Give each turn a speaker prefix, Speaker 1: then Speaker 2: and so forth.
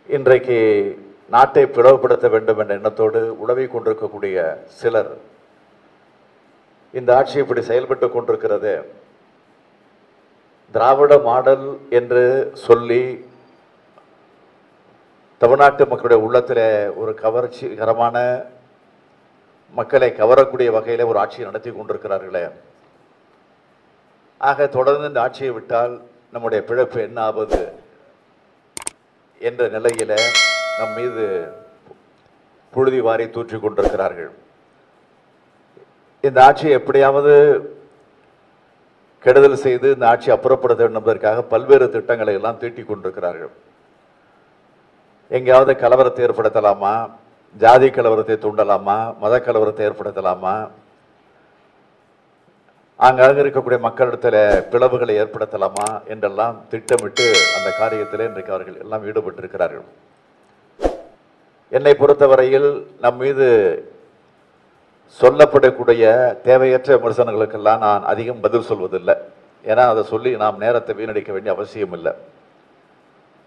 Speaker 1: இன்றைக்கு நாட்டை பிளவுபடுத்த வேண்டும் என்ற எண்ணத்தோடு உழவை கொண்டிருக்கக்கூடிய சிலர் இந்த ஆட்சி இப்படி செயல்பட்டு கொண்டிருக்கிறது திராவிட மாடல் என்று சொல்லி தமிழ்நாட்டு மக்களுடைய உள்ளத்தில் ஒரு கவர்ச்சிகரமான மக்களை கவரக்கூடிய வகையில் ஒரு ஆட்சியை நடத்தி கொண்டிருக்கிறார்களே ஆக தொடர்ந்து இந்த ஆட்சியை விட்டால் நம்முடைய பிழப்பு என்ன ஆவது என்ற நிலையில நம் மீது புழுதி வாரி தூற்றிக் கொண்டிருக்கிறார்கள் இந்த ஆட்சியை எப்படியாவது கெடுதல் செய்து இந்த ஆட்சியை அப்புறப்படுத்த வேண்டும் என்பதற்காக பல்வேறு திட்டங்களை எல்லாம் தீட்டிக் கொண்டிருக்கிறார்கள் எங்கேயாவது கலவரத்தை ஏற்படுத்தலாமா ஜாதி கலவரத்தை தூண்டலாமா மத கலவரத்தை ஏற்படுத்தலாமா ஆங்காங்க இருக்கக்கூடிய மக்களிடத்தில் பிளவுகளை ஏற்படுத்தலாமா என்றெல்லாம் திட்டமிட்டு அந்த காரியத்தில் இன்றைக்கு அவர்கள் எல்லாம் ஈடுபட்டிருக்கிறார்கள் என்னை பொறுத்தவரையில் நம் மீது சொல்லப்படக்கூடிய தேவையற்ற விமர்சனங்களுக்கெல்லாம் நான் அதிகம் பதில் சொல்வதில்லை ஏன்னா அதை சொல்லி நாம் நேரத்தை வீணடிக்க வேண்டிய அவசியம் இல்லை